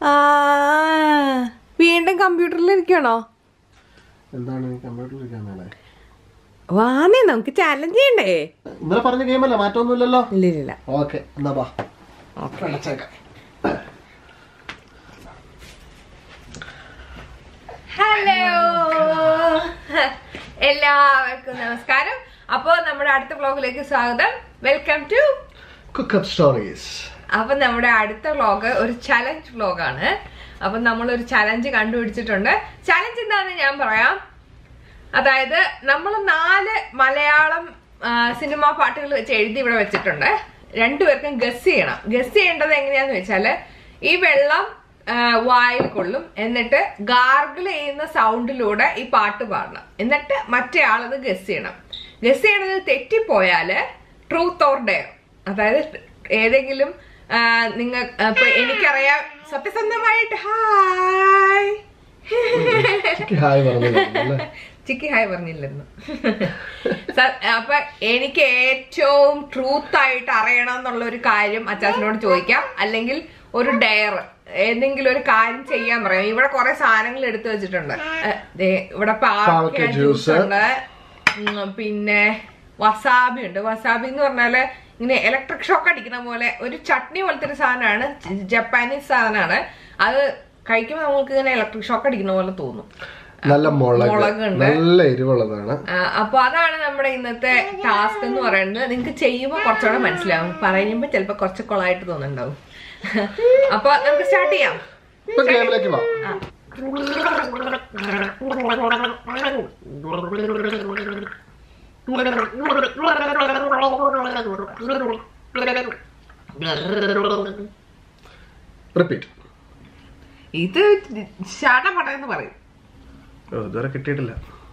ആ വീണ്ടും കമ്പ്യൂട്ടറിൽ ഇരിക്കണോ എന്താണ് കമ്പ്യൂട്ടറിൽ ഇരിക്കാൻ മേലെ വാന്നേ നമുക്ക് ചാലഞ്ച് ചെയ്യണ്ടേ ഇന്നലെ പറഞ്ഞ ഗെയിമല്ല മാറ്റമൊന്നുമില്ലല്ലോ ഇല്ല ഇല്ല ഓക്കെ എന്നാ ബാ അടച്ചേക്കാം ഹലോ എല്ലാവർക്കും നമസ്കാരം അപ്പോ നമ്മുടെ അടുത്ത വ്ലോഗിലേക്ക് സ്വാഗതം വെൽക്കം ടു കുക്കപ്പ് സ്റ്റോറീസ് അപ്പൊ നമ്മുടെ അടുത്ത വ്ലോഗ് ഒരു ചലഞ്ച് വ്ലോഗാണ് അപ്പൊ നമ്മൾ ഒരു ചലഞ്ച് കണ്ടുപിടിച്ചിട്ടുണ്ട് ചലഞ്ച് എന്താണെന്ന് ഞാൻ പറയാം അതായത് നമ്മൾ നാല് മലയാളം ആ, സിനിമാ പാട്ടുകൾ വെച്ച് എഴുതി ഇവിടെ വെച്ചിട്ടുണ്ട് രണ്ടുപേർക്കും ഗസ് ചെയ്യണം ഗസ് ചെയ്യേണ്ടത് എങ്ങനെയാന്ന് വെച്ചാല് ഈ വെള്ളം ആ, വായിൽ കൊള്ളും എന്നിട്ട് ഗാർഗിൾ ചെയ്യുന്ന സൗണ്ടിലൂടെ ഈ പാട്ട് പാടണം എന്നിട്ട് മറ്റേ ആളത് ഗസ് ചെയ്യണം ഗസ് ചെയ്യണത് തെറ്റിപ്പോയാല് ട്രൂത്ത് ഓർ ഡെയർ അതായത് ഏതെങ്കിലും ആ, നിങ്ങൾ ഇപ്പൊ എനിക്കറിയാം സത്യസന്ധമായിട്ട് ഹായ് ഹായ് പറഞ്ഞല്ലേ ചിക്കി ഹായ് പറഞ്ഞില്ലായിരുന്നു സ- അപ്പൊ എനിക്ക് ഏറ്റവും ട്രൂത്ത് ആയിട്ട് അറിയണം എന്നുള്ള ഒരു കാര്യം അച്ചാച്ചനോട് ചോദിക്കാം അല്ലെങ്കിൽ ഒരു ഡയർ ഏതെങ്കിലും ഒരു കാര്യം ചെയ്യാൻ പറയാം ഇവിടെ കുറെ സാധനങ്ങൾ എടുത്തു വെച്ചിട്ടുണ്ട് ഏ, ദേ, ഇവിടെ പാവയ്ക്ക പാവയ്ക്ക ജ്യൂസ്. ജ്യൂസ് ഉണ്ട് ഉം, പിന്നെ വസാബി ഉണ്ട് വസാബി എന്ന് പറഞ്ഞാല് ഇങ്ങനെ ഇലക്ട്രിക് ഷോക്ക് അടിക്കുന്ന പോലെ ഒരു ചട്നി പോലത്തെ ഒരു സാധനമാണ് ജ- ജപ്പാനീസ് സാധനമാണ് അത് കഴിക്കുമ്പോൾ നമുക്ക് ഇങ്ങനെ ഇലക്ട്രിക് ഷോക്ക് അടിക്കുന്ന പോലെ തോന്നും നല്ല മുളക് മുളകുണ്ട്. നല്ല എരിവുള്ളതാണ് ആ, അപ്പൊ അതാണ് നമ്മുടെ ഇന്നത്തെ ടാസ്ക് എന്ന് പറയുന്നത് നിങ്ങൾക്ക് ചെയ്യുമ്പോൾ കുറച്ചുകൂടെ മനസ്സിലാവും പറയുമ്പോ ചിലപ്പോ കുറച്ച് കൊളായിട്ട് തോന്നുന്നുണ്ടാവും അപ്പൊ നമുക്ക് സ്റ്റാർട്ട് ചെയ്യാം ഇപ്പൊ ഗെയിമിലേക്ക് വാ ആ. റിപ്പീറ്റ് ഇത് ഷാട്ട പടയെന്ന് പറയും ഇതുവരെ കിട്ടിയിട്ടില്ല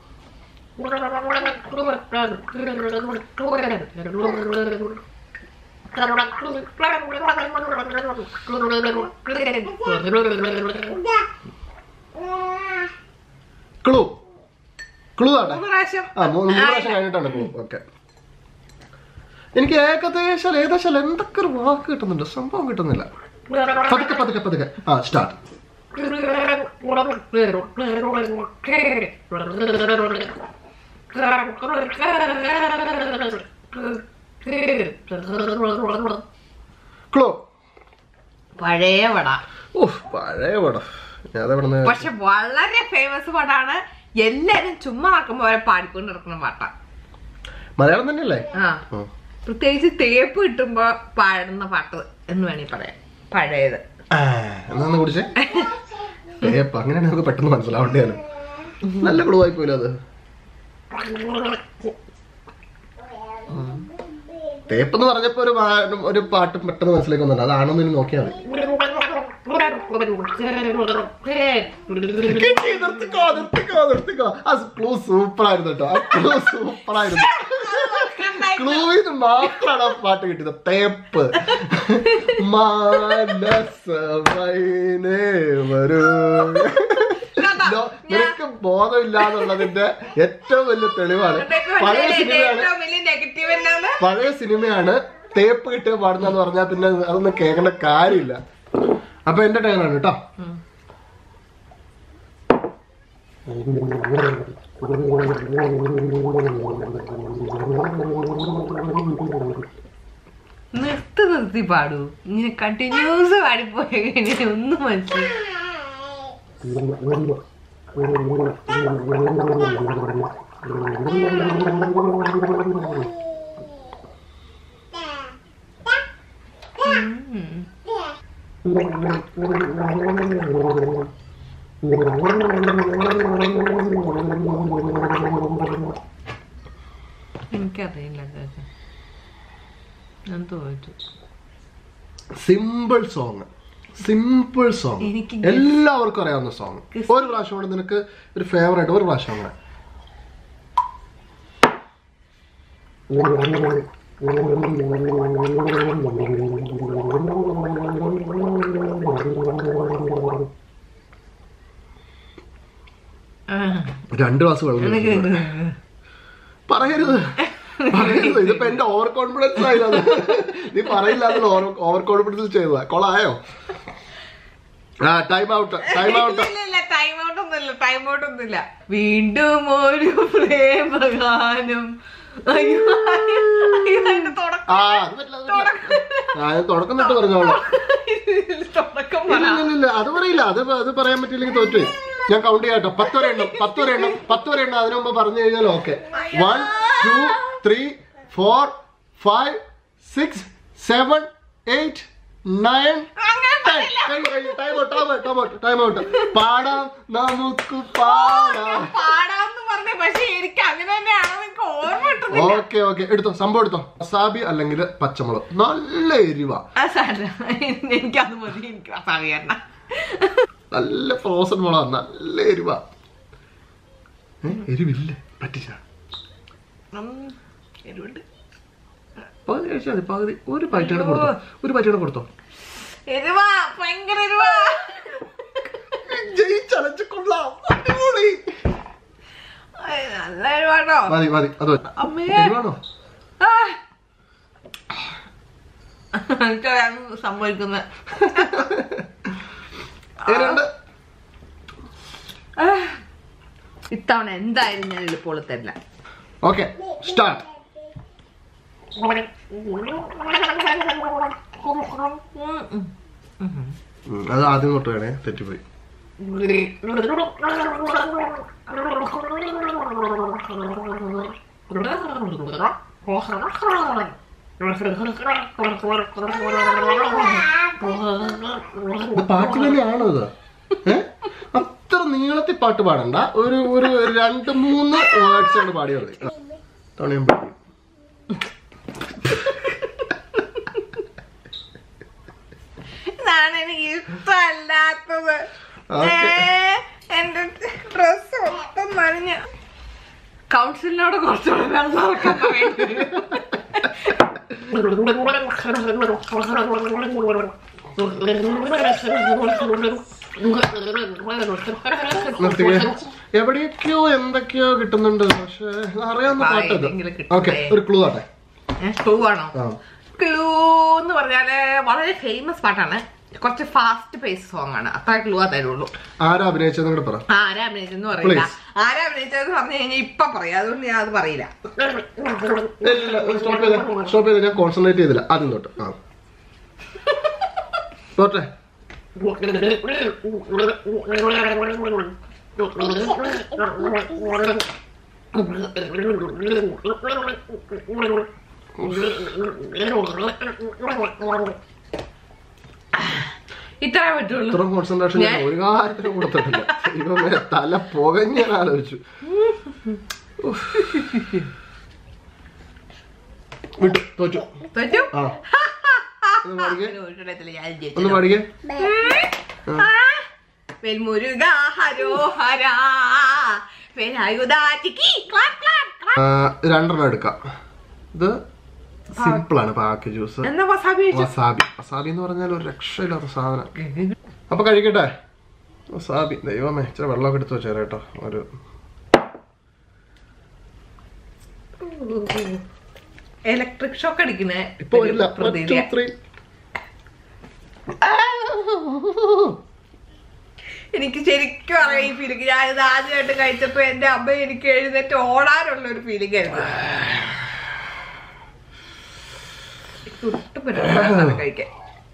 ക്ലൂ ക്ലൂ ആട്ടെ മൂന്ന് പ്രാവശ്യം ആ മൂന്ന് മൂന്ന് പ്രാവശ്യം കഴിഞ്ഞിട്ടാണ് ക്ലൂ ഓക്കെ എനിക്ക് ഏകദേശം ഏകദേശം എന്തൊക്കെ ഒരു വാക്ക് കിട്ടുന്നുണ്ട് സംഭവം കിട്ടുന്നില്ല പതുക്കെ പതുക്കെ പതുക്കെ ആ സ്റ്റാർട്ട് ക്ലൂ പഴയ പട ഓഹ് പഴയ പടം ഞാൻ അതെവിടെ നിന്ന് പക്ഷെ വളരെ ഫേമസ് പാട്ടാണ് എല്ലാരും ചുമ്മാ നടക്കുമ്പോ അവരെ പാടിക്കൊണ്ട് നടക്കുന്ന പാട്ടാ മലയാളം തന്നെയല്ലേ ആ ഉം. പ്രത്യേകിച്ച് തേപ്പ് കിട്ടുമ്പോ പാടുന്ന പാട്ട് എന്ന് വേണേ പറയാം പഴയത് ആ, എന്നാ ഒന്ന് കുടിച്ചേ തേപ്പ് അങ്ങനെയാണ് നമുക്ക് പെട്ടെന്ന് മനസ്സിലാവേണ്ടതാണ് നല്ല ക്ലൂ ആയി പോയില്ല അത് തേപ്പ് എന്ന് പറഞ്ഞപ്പോ ഒരു പാ- ഒരു പാട്ട് പെട്ടെന്ന് മനസ്സിലേക്ക് വന്നിട്ടുണ്ട് അതാണോന്ന് ഇനി നോക്കിയാൽ മതി കിട്ടി, നിർത്തിക്കോ നിർത്തിക്കോ നിർത്തിക്കോ ആ ക്ലൂ സൂപ്പർ ആയിരുന്നു കേട്ടോ ആ ക്ലൂ സൂപ്പർ ആയിരുന്നു ക്ലൂവിന് മാത്രമാണ് ആ പാട്ട് കിട്ടിയത് തേപ്പ് മാനസമൈനേ വരൂ ലോ- നിനക്ക് ബോധമില്ലാന്നുള്ളതിന്റെ ഏറ്റവും വലിയ തെളിവാണ് പഴയ സിനിമയാണ് ഏറ്റവും വലിയ നെഗറ്റീവ് എന്നാണ് പഴയ സിനിമയാണ് തേപ്പ് കിട്ടിയ പാടുന്നെന്ന് പറഞ്ഞാൽ പിന്നെ അതൊന്നും കേൾക്കേണ്ട കാര്യമില്ല അപ്പൊ എന്റെ ടൈമാണ് കേട്ടോ നിർത്തി നിർത്തി പാടൂ ഇങ്ങനെ കണ്ടിന്യൂസ് പാടിപ്പോയി കഴിഞ്ഞാൽ ഒന്നും മനസ്സിലായി എനിക്കറിയില്ല കേട്ടോ ഞാൻ തോറ്റു സിമ്പിൾ സോങ് സിമ്പിൾ സോങ് എനിക്ക് എല്ലാവർക്കും അറിയാവുന്ന സോങ് ഒരു പ്രാവശ്യം കൂടെ നിനക്ക് ഒരു ഫേവറേറ്റ് ഒരു പ്രാവശ്യം കൂടെ ആ, രണ്ട് ഗ്ലാസ് വെള്ളം എനിക്ക് കുടിക്കുന്നു. പറയരുത് പറയരുത് ഇതിപ്പോ എന്റെ ഓവർ കോൺഫിഡൻസ് ആയിരുന്നു നീ പറയില്ല ഓവർ കോൺഫിഡൻസ് ചെയ്തതാ കൊളായോ ആ ടൈം ഔട്ട് ടൈം ഔട്ട് ഇല്ല ടൈം ഔട്ട് ഒന്നുമില്ല ടൈം ഔട്ട് ഒന്നുമില്ല വീണ്ടും ഒരു പ്രേമഗാനം അയ്യോ അയ്യോ, അതിന്റെ തുടക്കം ആ അത് പറ്റില്ല അത് പറ്റില്ല. ആ, അത് തുടക്കം തൊട്ട് പറഞ്ഞോളാം തുടക്കം പറ ഇല്ല, ഇല്ല, ഇല്ല, അത് പറയില്ല അത് പ- അത് പറയാൻ പറ്റില്ലെങ്കിൽ തോറ്റു ഞാൻ കൗണ്ട് ചെയ്യാട്ടോ പത്ത് വരെ എണ്ണം പത്ത് വരെ എണ്ണം പത്ത് വരെ എണ്ണം അതിനു മുമ്പ് പറഞ്ഞു കഴിഞ്ഞാൽ okay one two three four five six seven eight nine time out പാടാം നമുക്ക് പാടാം പാടാന്ന് പറഞ്ഞു പക്ഷെ എനിക്ക് അങ്ങനെ തന്നെയാണോ എനിക്ക് ഓർമ്മ കിട്ടുന്നില്ല ഓക്കെ ഓക്കെ എടുത്തോ സംഭവം എടുത്തോ വസാബി അല്ലെങ്കിൽ പച്ചമുളക് നല്ല എരിവ ആ സാറിന് എനിക്കത് മതി എനിക്ക് അറിയണ്ട നല്ല ഫ്രോസൺ മുളക് നല്ല എരിവ ഏ, എരിവില്ലേ പറ്റിച്ച എരിവുണ്ട് പകുതി കഴിച്ചാൽ മതി പകുതി ഒരു പൈറ്റാണ് കൊടുത്തോ ഒരു പൈറ്റാണ് കൊടുത്തോ എരിവാ ഭയങ്കര എരിവാ ജയിച്ചലച്ച് കൊള്ളാം അടിപൊളി ay, നല്ല എരിവാട്ടോ മതി മതി അത് മതി. അമ്മേ. എരിവാണോ ആ. എനിക്കറിയാം സംഭവിക്കുന്നത് എങ്ങനെയുണ്ട് ഇത്തവണ എന്തായാലും ഞാൻ എളുപ്പമുള്ള തരില്ല ഓക്കെ സ്റ്റാർട്ട് അത് ആദ്യം തൊട്ട് വേണേ തെറ്റിപ്പോയി ഇത് പാട്ട് തന്നെയാണോ ഇത് ഏ? അത്ര നീളത്തിൽ പാട്ട് പാടണ്ട ഒരു ഒരു രണ്ട് മൂന്ന് വേർഡ്സ് കൊണ്ട് പാടിയാൽ മതി ആ. തുണയും പിടിക്കും ഇതാണ് എനിക്ക് ഇഷ്ടമല്ലാത്തത് ഓക്കേ. ഏ, എന്റെ ഡ്രസ് മൊത്തം നനഞ്ഞ കൗൺസിലിനോട് കുറച്ചുകൂടെ വെള്ളം ഇറക്കാൻ പറയേണ്ടി വരും. നിർത്തിക്കേ എവിടെയൊക്കെയോ എന്തൊക്കെയോ കിട്ടുന്നുണ്ട് പക്ഷെ അറിയാവുന്ന ആ, പാട്ടത് ഏതെങ്കിലും കിട്ടട്ടെ. ഓക്കെ ഒരു ക്ലൂ ആട്ടെ ക്ലൂ ആണോ ആ ക്ലൂ എന്ന് പറഞ്ഞാല് വളരെ ഫേമസ് പാട്ടാണ് കുറച്ച് ഫാസ്റ്റ് പേസ് സോങ് ആണ് അത്ര ക്ലൂ ആ തരുള്ളൂ ആരാ അഭിനയിച്ചതെന്ന് കൂടെ പറ ആരാ അഭിനയിച്ചെന്ന് പറയില്ല Please. ആരാ അഭിനയിച്ചതെന്ന് പറഞ്ഞു കഴിഞ്ഞാൽ ഇപ്പൊ പറയാം അതുകൊണ്ട് ഞാൻ അത് പറയില്ല സ്റ്റോപ്പ് ചെയ്ത സ്റ്റോപ്പ് ചെയ്ത ഞാൻ കോൺസെൻട്രേറ്റ് ചെയ്തില്ല ആദ്യം തൊട്ട് ആ തോട്ടെ ഇത്രേ പറ്റുള്ളൂ ഇത്ര കോൺസെൻട്രേഷൻ ഞാൻ ഒരു കാര്യത്തിനും കൊടുത്തിട്ടില്ല ദൈവമേ തല പുകഞ്ഞ് ഞാൻ ആലോചിച്ചു ഉഫ്. വിട്ടു തോറ്റു പറ്റൂ ആ ഒന്ന് പാടിക്കേ ഞാൻ ഒന്ന് പാടിക്കേ വെൽമുരുക ഹരോഹര വേലായുധാറ്റിക്ക് ക്ലാപ്പ് ക്ലാപ്പ് ക്ലാപ്പ് ആ, രണ്ടെണ്ണം എടുക്കാം ഇത് സിമ്പിൾ ആണ് പാക്ക് ജ്യൂസ് എന്നാ വസാബി കഴിച്ചു വസാബി വസാബി എന്ന് പറഞ്ഞാൽ ഒരു രക്ഷയില്ലാത്ത സാധനം അപ്പൊ കഴിക്കട്ടെ വസാബി ദൈവമേ ഇച്ചിരി വെള്ളമൊക്കെ എടുത്ത് വെച്ചേരാ കേട്ടോ ഒരു ഇലക്ട്രിക് ഷോക്ക് അടിക്കുന്നേ ഇപ്പൊ വരില്ല One, two, three. എനിക്ക് ശരിക്കും അറിയാം ഈ ഫീലിംഗ് ഞാൻ ഇത് ആദ്യമായിട്ട് കഴിച്ചപ്പോ എന്റെ അമ്മ എനിക്ക് എഴുന്നേറ്റ് ഓടാനുള്ള ഒരു ഫീലിംഗ് ആയിരുന്നു എനിക്ക് ഒട്ടും പറ്റില്ല സാധനം കഴിക്കാൻ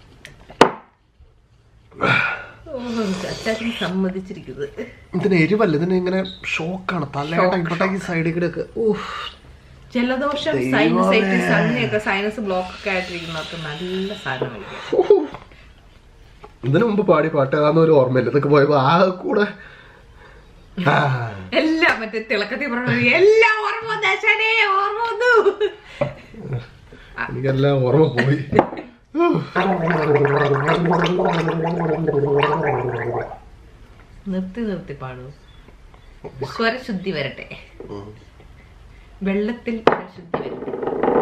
ഓ, അച്ചാച്ചൻ സമ്മതിച്ചിരിക്കുന്നത് ഇതിന് എരിവല്ല ഇതിന് ഇങ്ങനെ ഷോക്കാണ് തലയുടെ ഇവിടേക്ക് സൈഡിൽ കൂടെ ഒക്കെ ഊഹ്. ജലദോഷം ദൈവമേ. സൈനസൈറ്റിസ് അങ്ങനെയൊക്കെ സൈനസ് ബ്ലോക്ക് ഒക്കെ ആയിട്ടിരിക്കുന്നവർക്ക് നല്ല സാധനം കഴിക്കാം ഊഹ്. ഇതിനു മുമ്പ് പാടി പാട്ട് ഏതാന്ന് ഒരു ഓർമ്മയില്ല ഇതൊക്കെ പോയപ്പോ ആ കൂടെ ആ. എല്ലാം മറ്റേ തിളക്കത്തിൽ പറഞ്ഞു എല്ലാം ഓർമ്മ വന്നു ആശാനേ, ഓർമ്മ വന്നു എനിക്കെല്ലാം ഓർമ്മ പോയി നിർത്തി നിർത്തി പാടൂ സ്വരശുദ്ധി വരട്ടെ വെള്ളത്തിൽ സ്വരശുദ്ധി വരട്ടെ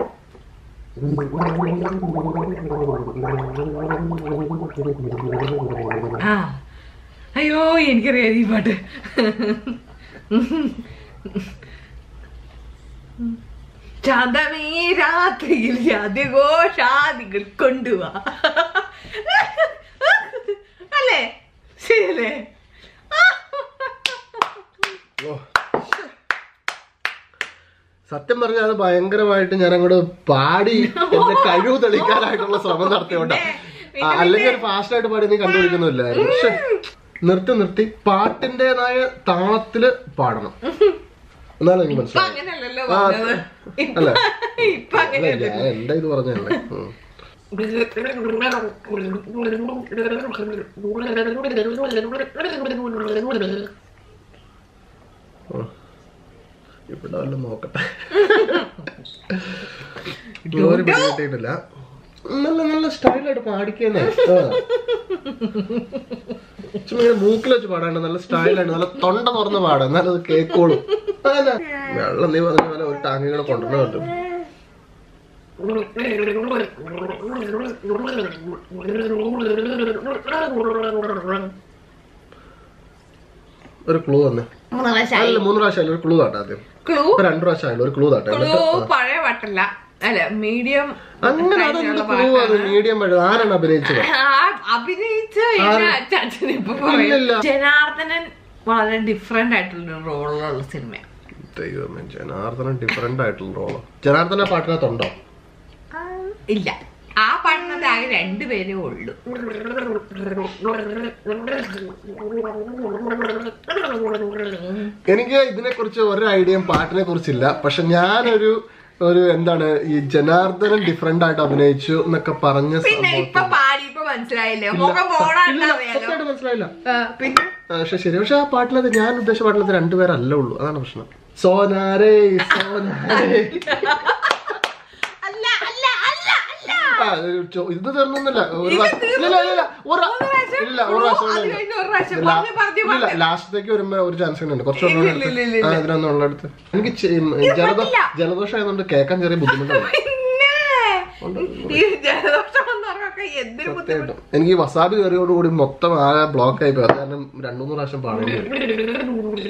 ആ അയ്യോ എനിക്കറിയാം ഈ പാട്ട് ശാന്തമേ രാത്രിയിൽ ജാതിഘോഷാദികൾ കൊണ്ടുവാ അല്ലേ സത്യം പറഞ്ഞാൽ അത് ഭയങ്കരമായിട്ട് ഞാൻ അങ്ങോട്ട് പാടി എന്റെ കഴിവ് തെളിയിക്കാനായിട്ടുള്ള ശ്രമം നടത്തിയോണ്ടാ ആ, അല്ലെങ്കിൽ ഒരു ഫാസ്റ്റ് ആയിട്ട് പാടി നീ കണ്ടുപിടിക്കുന്നില്ലായിരുന്നു പക്ഷെ നിർത്തി നിർത്തി പാട്ടിന്റേതായ താളത്തില് പാടണം എന്നാലും എനിക്ക് ഇപ്പൊ മനസ്സിലായി അങ്ങനെയല്ലല്ലോ ആ, പറഞ്ഞത് അല്ല. ഇപ്പൊ അല്ല, അങ്ങനെയല്ലേ ഞാൻ എന്റെ ഇത് പറഞ്ഞല്ലേ ഉം. ഇവിടെ വല്ലതും നോക്കട്ടെ ഗ്ലോറി പിടികിട്ടിയിട്ടില്ല നല്ല നല്ല സ്റ്റൈലായിട്ട് പാടിക്കുന്നേ ചുമ്മാ ഇങ്ങനെ മൂക്കിൽ വെച്ച് പാടാണ്ട് നല്ല സ്റ്റൈലായിട്ട് നല്ല തൊണ്ട തുറന്ന് പാടാം എന്നാലും അത് കേക്കോളും അതന്നെ. വെള്ളം നീ പറഞ്ഞ പോലെ ഒരു ടാങ്കി കൂടെ കൊണ്ടുവരണം പറ്റും ഒരു ക്ലൂ തന്നെ അല്ല മൂന്ന് പ്രാവശ്യം ആയാലും ഒരു ക്ലൂ താട്ടെ ആദ്യം ക്ലൂ ഇപ്പൊ രണ്ടു പ്രാവശ്യം ആയാലും ഒരു ക്ലൂ താട്ടെ ക്ലൂ എന്നിട്ട് പഴയ പാട്ടല്ല അല്ല മീഡിയം അങ്ങനെ അതെന്ത് ക്ലൂ അത് മീഡിയം വഴി ആരാണ് അഭിനയിച്ചത് അഭിനയിച്ച ചാച്ചൻ ഇപ്പൊ പറയും ഇല്ലില്ല. ജനാർദ്ദനൻ വളരെ ഡിഫറെന്റ് ആയിട്ടുള്ള റോളിലുള്ള സിനിമ ദൈവമേ ജനാർദ്ദനൻ ഡിഫറെന്റ് ആയിട്ടുള്ള റോളോ ജനാർദ്ദന ആ പാട്ടിനകത്തുണ്ടോ ഇല്ല ആ പാട്ടിനകത്ത് ആകെ രണ്ടുപേരേ ഉള്ളൂ എനിക്ക് ഇതിനെ കുറിച്ച് ഒരു ഐഡിയയും പാട്ടിനെ കുറിച്ചില്ല പക്ഷെ ഞാനൊരു ഒരു എന്താണ് ഈ ജനാർദ്ദനൻ ഡിഫറെന്റ് ആയിട്ട് അഭിനയിച്ചു എന്നൊക്കെ പറഞ്ഞ പിന്നെ സംഭവം ഇപ്പൊ പാടി ഇപ്പൊ മനസ്സിലായില്ലേ മുഖം പോടാറിയാലോ സത്യമായിട്ട് മനസ്സിലായില്ല പിന്നെ ആ, പക്ഷെ ശരി പക്ഷെ ആ പാട്ടിനകത്ത് ഞാൻ ഉദ്ദേശിച്ച പാട്ടിനകത്ത് രണ്ടുപേരല്ല ഉള്ളൂ അതാണ് പ്രശ്നം സോനാരേ സോനാരേ അല്ല അല്ല അല്ല അല്ല ആ, ഒരു ചോ- ഇത് തീർന്നൊന്നുമില്ല ഒരു പ്രാ- ഇല്ല ഇല്ല ഇല്ല ഒരു ഇല്ല ഒരു പ്രാവശ്യം അത് കൂടെ ഉണ്ട്. കഴിഞ്ഞ് ഒരു പ്രാവശ്യം ലാ- പറഞ്ഞു പറഞ്ഞു ഇല്ല ലാസ്റ്റത്തേക്ക് വരുമ്പോ ഒരു ചാൻസ് ഉണ്ട് കുറച്ച് ഇല്ല, ഇല്ല, ഇല്ല, ഇല്ല, ആ ഇതിനൊന്നും ഉള്ളടുത്ത് എനിക്ക് ചെ- ജലദോ പറ്റില്ല. ജലദോഷം ആയതുകൊണ്ട് കേൾക്കാൻ ചെറിയ ബുദ്ധിമുട്ടുണ്ട് പിന്നെ ഈ ജലദോഷം വന്നവർക്കൊക്കെ എന്തൊരു ബുദ്ധിമുട്ട് സത്യമായിട്ടും എനിക്ക് ഈ വസാബി കയറിയോടുകൂടി മൊത്തം ആകെ ബ്ലോക്ക് ആയി പോയി അത് കാരണം രണ്ടു മൂന്ന് പ്രാവശ്യം പാടേണ്ടി വരും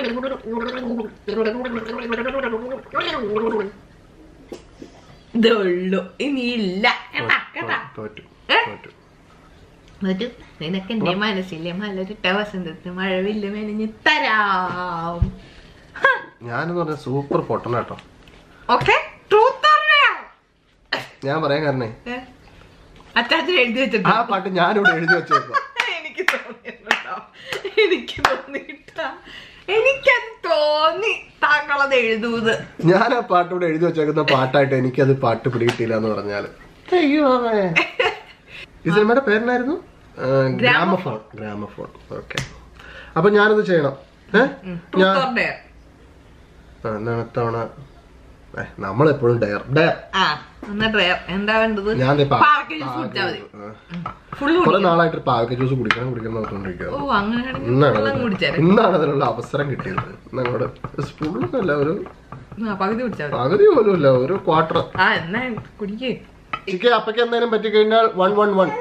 ഇതേ ഉള്ളൂ ഇനിയില്ല കേട്ടാ കേട്ടാ തോറ്റു ഏ? തോറ്റു ഒരു നിനക്ക് എന്റെ മനസ്സിലെ മലരിട്ട വസന്തത്ത് മഴവില്ല മെനഞ്ഞ് തരാം ഞാനെന്ന് പറഞ്ഞ സൂപ്പർ പൊട്ടനാട്ടോ ഓക്കെ ട്രൂത്ത് ഞാൻ പറയാൻ കാരണേ അച്ചാച്ചൻ എഴുതി ആ വെച്ചിട്ടുണ്ടോ പാട്ട് ഞാനിവിടെ എഴുതി വെച്ചേക്കാം എനിക്ക് തോന്നിയിട്ടുണ്ടോ എനിക്ക് തോന്നിയിട്ടാ എനിക്കത് തോന്നി താങ്കളത് എഴുതൂത് ഞാൻ ആ പാട്ട് ഇവിടെ എഴുതി വെച്ചേക്കുന്ന പാട്ടായിട്ട് എനിക്കത് പാട്ട് പിടികിട്ടിയില്ല എന്ന് പറഞ്ഞാല് അയ്യോ ഈ സിനിമയുടെ പേരെന്നായിരുന്നു ഗ്രാമഫോൺ ഗ്രാമഫോൺ ഓക്കെ അപ്പൊ ഞാനിത് ചെയ്യണം ഏഹ് ഞാൻ ട്രൂത്ത് ഓർ ഡെയർ ആ, എന്താണ് ഇത്തവണ ഏ, നമ്മളെപ്പോഴും ഡയർ ഡയർ ആ എന്നാ ഡ്രയർ എന്താ വേണ്ടത് ഞാൻ ദേ പാ- പാവയ്ക്ക ജ്യൂസ് കുടിച്ചാൽ മതി ഫുള്ള് കുറെ നാളായിട്ട് പാവക്ക ജ്യൂസ് കുടിക്കണം കുടിക്കണം നോക്കിക്കൊണ്ടിരിക്കുക ഓ അങ്ങനെയാണെങ്കിൽ ഇന്നാണ് വെള്ളം അതിന് കുടിച്ചാൽ ഇന്നാണ് അതിനുള്ള അവസരം കിട്ടിയത് ഞങ്ങളുടെ സ്പൂണല്ല ഒരു പകുതി കുടിച്ചാൽ മതി പകുതി പോലും ഇല്ല ഒരു ക്വാർട്ടർ ആ എന്നാ കുടിക്കേ ചിക്ക അപ്പയ്ക്ക് എന്തെങ്കിലും പറ്റിക്കഴിഞ്ഞാൽ വൺ വൺ വൺ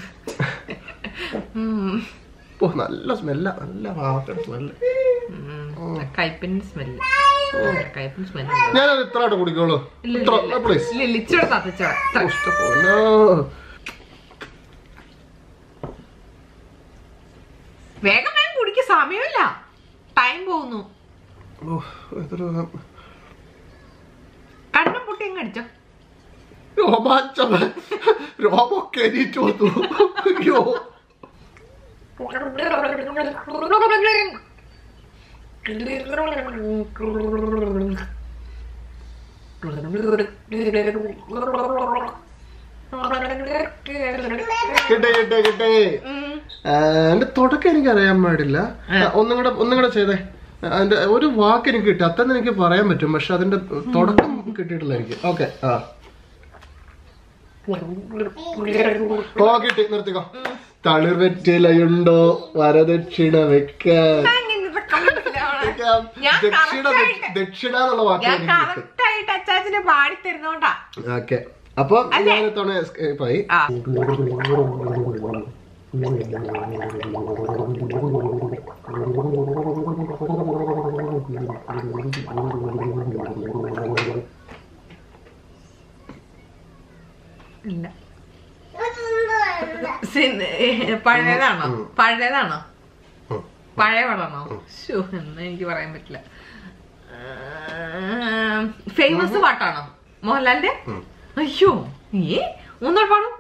ഓ നല്ല സ്മെല്ല നല്ല പാവക്ക സ്മെല്ല് കയ്പിന്റെ സ്മെല്ല് കയ്പിന്റെ സ്മെല്ല് ഞാനത് ഇത്ര ആയിട്ട് കുടിക്കുള്ളൂ ഇത്ര പ്ലീസ് ഇല്ല ഇല്ല ഇച്ചിരി തത്തിച്ചോടെ ഇഷ്ടപ്പോലോ വേഗം വേഗം കുടിക്ക സമയമില്ല ടൈം പോകുന്നു ഓ ഇതൊരു കണ്ണും പൊട്ടി അങ്ങ് അടിച്ചോ രോമാഞ്ചം രോമൊക്കെ എണീറ്റ് വന്നു അയ്യോ കിട്ടേ കിട്ടേ കിട്ടേ ഉം. ആ, എന്റെ തുടക്കം എനിക്ക് അറിയാൻ പാടില്ല ആ, ഒന്നും കൂടെ ഒന്നും കൂടെ ചെയ്തേ ആ, അതിന്റെ ഒരു വാക്ക് എനിക്ക് കിട്ടി അത്തന്നെ എനിക്ക് പറയാൻ പറ്റും പക്ഷെ അതിന്റെ തുടക്കം കിട്ടിയിട്ടില്ല എനിക്ക് ഓക്കെ ആ ഓ കിട്ടി നിർത്തിക്കോ തളിർ വെറ്റിലയുണ്ടോ വരദക്ഷിണ വെക്കാൻ ഇങ്ങനത്തെ കമ്പിലാണ്. വെക്കാം. ഞാൻ ദക്ഷിണ correct ദക്ഷ- ദക്ഷിണ എന്നുള്ള വാക്ക് ഞാൻ എനിക്ക് കിട്ടി കറക്റ്റ് ആയിട്ട് അച്ചാച്ചനെ പാടി തരുന്നോണ്ടാ ഓക്കെ അപ്പൊ ഞാൻ ഇത്തവണ escape ആയി ആ ഇല്ല സിൻ- ഏ, പഴയതാണോ പഴയതാണോ ഉം. പഴയ പടമാണോ ശോ എന്നാ എനിക്ക് പറയാൻ പറ്റില്ല ആ, ഫേമസ് പാട്ടാണോ മോഹൻലാലിന്റെ അയ്യോ ഏ ഒന്നോട് പാടും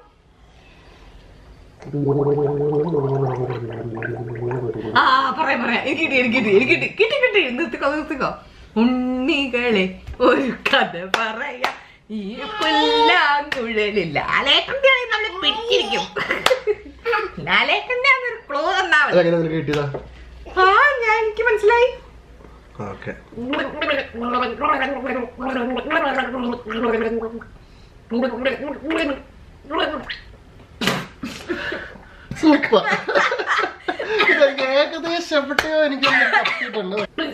ആ പറയാം പറയാം എനിക്ക് കിട്ടി എനിക്ക് കിട്ടി എനിക്ക് കിട്ടി കിട്ടി കിട്ടി നിർത്തിക്കോ നിർത്തിക്കോ ഉണ്ണികളെ ഒരു കഥ പറയാ ഈ പുല്ലാങ്കുഴലിൽ ലാലേക്കന്റെ നമ്മള് പിടിച്ചിരിക്കും ലാലേക്കന്റെ ഒരു ക്ലൂ തന്നാ മതി അതെങ്ങനെ നിനക്ക് കിട്ടിയതാ ആ ഞാൻ എനിക്ക് മനസ്സിലായി ഓക്കെ സൂപ്പർ ഇതെനിക്ക് ഏകദേശം എവിടെയോ എനിക്കൊന്ന് തപ്പിയിട്ടുണ്ട്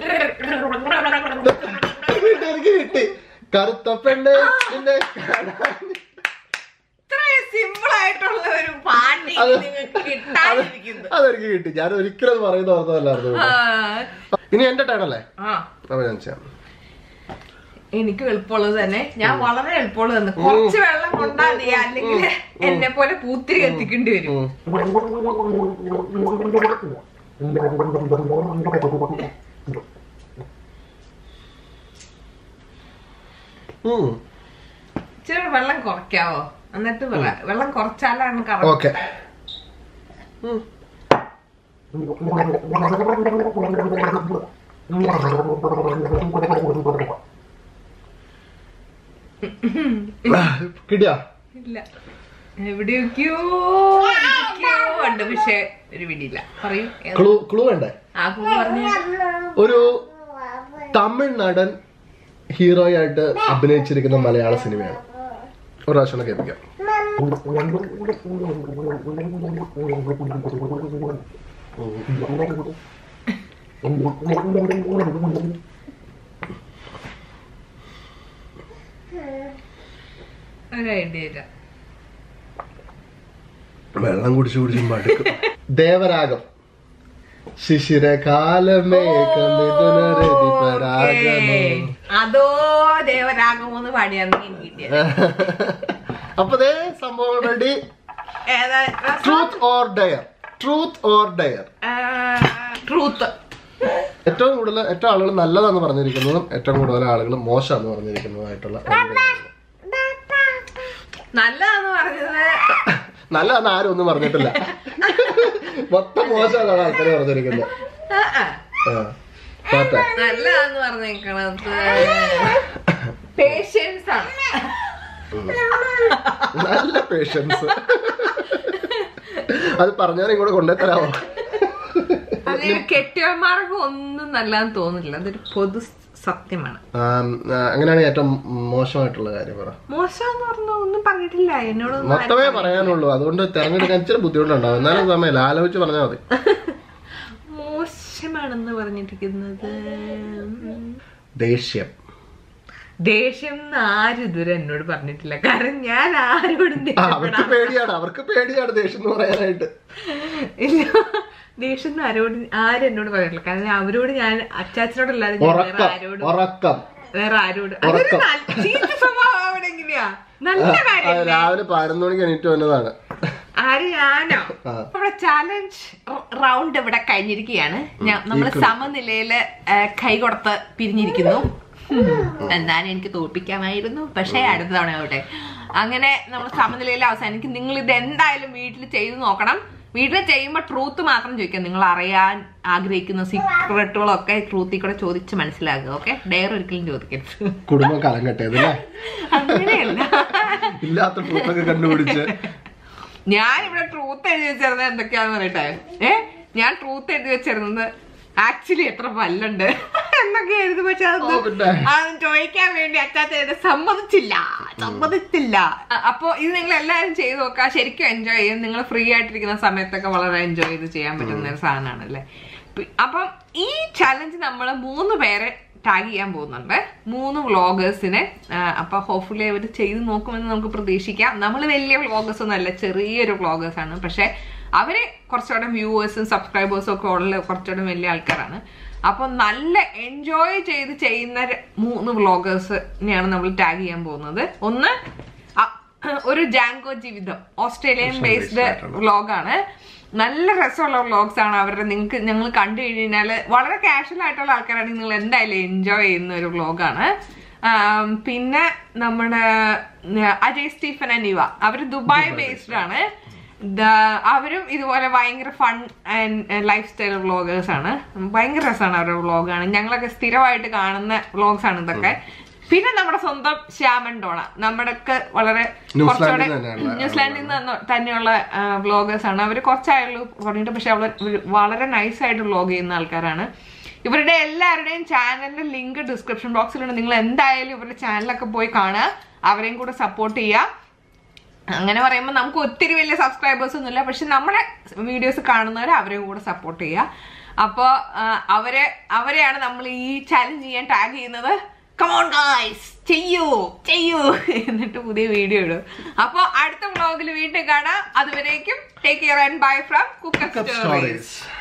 ഇത് എനിക്ക് കിട്ടി കറുത്ത പെണ്ണ് നിന്നെ കാണാൻ ഇത്രയും സിമ്പിൾ ആയിട്ടുള്ള ഒരു പാട്ട് അത് നിങ്ങൾക്ക് കിട്ടാതിരിക്കുന്നു അതെനിക്ക് കിട്ടി ഞാൻ ഒരിക്കലും അത് പറയുന്ന ഓർത്തതല്ലായിരുന്നു ആ, ഇനി എന്റെ ടേൺ അല്ലേ ആ അപ്പൊ ഞാൻ ചെയ്യാം എനിക്ക് എളുപ്പമുള്ളത് തന്നെ ഞാൻ വളരെ എളുപ്പമുള്ളത് തന്നെ കുറച്ച് വെള്ളം കൊണ്ടാ മതി അല്ലെങ്കിൽ എന്നെ പോലെ പൂത്തിരി കത്തിക്കേണ്ടി വരും ഉം. ഉം. ഇച്ചിരി വെള്ളം കുറയ്ക്കാവോ എന്നിട്ട് പറ വെള്ളം കുറച്ചാലാണ് കറക്റ്റ് ഓക്കെ ഉം. ആ, കിട്ടിയാ ഇല്ല എവിടെയൊക്കെയോ എന്തൊക്കെയോ ഉണ്ട് പക്ഷെ ഒരു പിടിയില്ല പറയൂ ഏതാ? ക്ലൂ ക്ലൂ വേണ്ടേ ആ ക്ലൂ പറഞ്ഞു ഒരു തമിഴ് നടൻ ഹീറോയായിട്ട് അഭിനയിച്ചിരിക്കുന്ന മലയാള സിനിമയാണ് ഒരു പ്രാവശ്യം കൂടെ കേൾപ്പിക്കാം ഒരു ഐഡിയ ഇല്ല വെള്ളം കുടിച്ചു കുടിച്ചു മടുക്കും ദേവരാഗം ശിശിര കാലമേഘമിഥുനരതി പരാഗമോ അതോ ദേവരാഗമോന്ന് പാടിയാന്ന് എനിക്ക് കിട്ടിയത് അപ്പൊ ദേ സംഭവം റെഡി ഏതാ truth or dare truth or dare truth ഏറ്റവും കൂടുതൽ ഏറ്റവും ആളുകൾ നല്ലതാന്ന് പറഞ്ഞിരിക്കുന്നതും ഏറ്റവും കൂടുതൽ ആളുകൾ മോശമാണെന്ന് പറഞ്ഞിരിക്കുന്നതുമായിട്ടുള്ള രണ്ട് കാര്യങ്ങൾ. നല്ലതാന്ന് പറഞ്ഞത് നല്ലതാന്ന് ആരും ഒന്നും പറഞ്ഞിട്ടില്ല മൊത്തം മോശമാണെന്നാണ് ആൾക്കാർ പറഞ്ഞിരിക്കുന്നത് ആ, ആ. ആ. പോട്ടെ നല്ലതാന്ന് പറഞ്ഞേക്കണത് പേഷ്യൻസ് ആണ് നല്ല പേഷ്യൻസ് അത് പറഞ്ഞാൽ ഇങ്ങോട്ട് കൊണ്ടേ തരാമോ അതിന് കെട്ടിയന്മാർക്ക് ഒന്നും നല്ലതെന്ന് തോന്നുന്നില്ല അതൊരു പൊതു സത്യമാണ് ആം, ആ, അങ്ങനെയാണെങ്കിൽ ഏറ്റവും മോശമായിട്ടുള്ള കാര്യം പറ മോശം എന്ന് പറഞ്ഞ ഒന്നും പറഞ്ഞിട്ടില്ല എന്നോട് മൊത്തമേ പറയാനുള്ളൂ അതുകൊണ്ട് തെരഞ്ഞെടുക്കാൻ ഇച്ചിരി ബുദ്ധിമുട്ടുണ്ടാവും എന്നാലും സമയമില്ല ആലോചിച്ച് പറഞ്ഞാൽ മതി മോശമാണെന്ന് പറഞ്ഞിരിക്കുന്നത് ഉം. ദേഷ്യം ദേഷ്യം എന്ന് ആരും ഇതുവരെ എന്നോട് പറഞ്ഞിട്ടില്ല കാരണം ഞാൻ ആരോടും ആ, അവർക്ക് ദേഷ്യപ്പെടാൻ പേടിയാണ് അവർക്ക് പേടിയാണ് ദേഷ്യം എന്ന് പറയാനായിട്ട് ഇല്ല ദേഷ്യം എന്ന് ആരോട് ആരും എന്നോട് പറഞ്ഞിട്ടില്ല കാരണം അവരോട് ഞാൻ അച്ചാച്ചനോടല്ലാതെ ഞാൻ വേറെ ഉറക്കം ആരോടും ഉറക്കം വേറെ ആരോട് അതൊരു ഉറക്കം. നല്ല- ചീത്ത സ്വഭാവം അവിടെ എങ്ങനെയാ നല്ല അത് കാര്യം രാവിലെ പതിനൊന്ന് മണിക്ക് എണീറ്റ് വന്നതാണ് ആര് ഞാനോ ആ. നമ്മുടെ ചാലഞ്ച് റൗണ്ട് ഇവിടെ കഴിഞ്ഞിരിക്കുകയാണ് നമ്മൾ സമനിലയില് ആ, കൈ കൊടുത്ത് പിരിഞ്ഞിരിക്കുന്നു എന്തായാലും എനിക്ക് തോൽപ്പിക്കാമായിരുന്നു പക്ഷേ അടുത്ത തവണ ആവട്ടെ അങ്ങനെ നമ്മൾ സമനിലയിൽ അവസാനിക്കും നിങ്ങൾ ഇത് എന്തായാലും വീട്ടിൽ ചെയ്തു നോക്കണം വീട്ടിൽ ചെയ്യുമ്പോൾ ട്രൂത്ത് മാത്രം ചോദിക്കാം നിങ്ങൾ അറിയാൻ ആഗ്രഹിക്കുന്ന സീക്രട്ടുകളൊക്കെ ട്രൂത്തിൽ കൂടെ ചോദിച്ച് മനസ്സിലാക്കുക ഓക്കെ ഡയർ ഒരിക്കലും ചോദിക്കരുത് കുടുംബം കലങ്ങട്ടെ അതല്ലേ അങ്ങനെയല്ല ഇല്ലാത്ത ട്രൂത്തൊക്കെ കണ്ടുപിടിച്ച് ഞാൻ ഇവിടെ ട്രൂത്ത് എഴുതി വെച്ചിരുന്നത് എന്തൊക്കെയാന്ന് പറയട്ടെ ഏ ഞാൻ ട്രൂത്ത് എഴുതി വെച്ചിരുന്നത് ആക്ച്വലി എത്ര പല്ലുണ്ട് എന്നൊക്കെ എഴുതി പക്ഷെ ഓ, അതൊന്നും പിന്നെ. അതൊന്നും ചോദിക്കാൻ വേണ്ടി അച്ചാച്ച എന്നെ സമ്മതിച്ചില്ല സമ്മതിച്ചില്ല അ- അപ്പൊ ഇത് നിങ്ങൾ എല്ലാവരും ചെയ്ത് നോക്കുക ശരിക്കും എൻജോയ് ചെയ്യും നിങ്ങൾ ഫ്രീ ആയിട്ടിരിക്കുന്ന സമയത്തൊക്കെ വളരെ എൻജോയ് ചെയ്ത് ചെയ്യാൻ പറ്റുന്ന ഒരു സാധനമാണ് അല്ലേ പി- അപ്പം ഈ ചലഞ്ച് നമ്മൾ മൂന്ന് പേരെ ടാഗ് ചെയ്യാൻ പോകുന്നുണ്ട് മൂന്ന് വ്ളോഗേഴ്സിനെ അപ്പൊ ഹോപ്പ്ഫുള്ളി അവർ ചെയ്ത് നോക്കുമെന്ന് നമുക്ക് പ്രതീക്ഷിക്കാം നമ്മൾ വലിയ വ്ളോഗേഴ്സ് ഒന്നും അല്ല ചെറിയൊരു വ്ളോഗേഴ്സ് ആണ് പക്ഷെ അവര് കുറച്ചുകൂടെ വ്യൂവേഴ്സും സബ്സ്ക്രൈബേഴ്സും ഒക്കെ ഉള്ള കുറച്ചുകൂടെ വലിയ ആൾക്കാരാണ് അപ്പൊ നല്ല എൻജോയ് ചെയ്ത് ചെയ്യുന്ന ര- മൂന്ന് വ്ളോഗേഴ്സിനെയാണ് നമ്മൾ ടാഗ് ചെയ്യാൻ പോകുന്നത് ഒന്ന് അ- ഒരു ജാങ്കോ ജീവിതം ഓസ്ട്രേലിയൻ ബേസ്ഡ് വ്ളോഗാണ് നല്ല രസമുള്ള വ്ളോഗ്സ് ആണ് അവരുടെ നിങ്ങൾക്ക് ഞങ്ങൾ കണ്ടു കഴിഞ്ഞാൽ വളരെ കാഷ്വൽ ആയിട്ടുള്ള ആൾക്കാരാണെങ്കിൽ നിങ്ങൾ എന്തായാലും എൻജോയ് ചെയ്യുന്ന ഒരു വ്ളോഗാണ് പിന്നെ നമ്മുടെ ഉം, അജയ് സ്റ്റീഫൻ അനിവ അവർ ദുബായ് ബേസ്ഡ് ആണ് ദ- അവരും ഇതുപോലെ ഭയങ്കര ഫൺ ആൻഡ് ലൈഫ് സ്റ്റൈൽ വ്ളോഗേഴ്സ് ആണ് ഭയങ്കര രസമാണ് അവരുടെ വ്ളോഗാണ് ഞങ്ങളൊക്കെ സ്ഥിരമായിട്ട് കാണുന്ന വ്ളോഗ്സ് ആണ് ഇതൊക്കെ പിന്നെ നമ്മുടെ സ്വന്തം ശ്യാമൻ ഡോണ നമ്മുടെയൊക്കെ വളരെ ന്യൂസിലാൻഡിൽ കുറച്ചുകൂടെ തന്നെയുള്ള ന്യൂസിലാൻഡിൽ നിന്ന് തന്നെയുള്ള വ്ളോഗേഴ്സ് ആണ് അവർ കുറച്ചായുള്ളൂ പറഞ്ഞിട്ട് പക്ഷെ അവർ വളരെ നൈസ് ആയിട്ട് വ്ളോഗ് ചെയ്യുന്ന ആൾക്കാരാണ് ഇവരുടെ എല്ലാവരുടെയും ചാനലിന്റെ ലിങ്ക് ഡിസ്ക്രിപ്ഷൻ ബോക്സിലുണ്ട് നിങ്ങൾ എന്തായാലും ഇവരുടെ ചാനലൊക്കെ പോയി കാണുക അവരെയും കൂടെ സപ്പോർട്ട് ചെയ്യുക അങ്ങനെ പറയുമ്പോൾ നമുക്ക് ഒത്തിരി വലിയ സബ്സ്ക്രൈബേഴ്സ് ഒന്നുമില്ല പക്ഷെ നമ്മുടെ വീഡിയോസ് കാണുന്നവരെ അവരെയും കൂടെ സപ്പോർട്ട് ചെയ്യുക അപ്പോൾ അവരെ അവരെയാണ് നമ്മൾ ഈ ചാലഞ്ച് ചെയ്യാൻ ടാഗ് ചെയ്യുന്നത് കമോൺ ഗായ്സ് ചെയ്യൂ ചെയ്യൂ എന്നിട്ട് പുതിയ വീഡിയോ ഇടും അപ്പോൾ അടുത്ത വ്ളോഗിൽ വീണ്ടും കാണാം അതുവരേക്കും take care and bye from cooker stories stories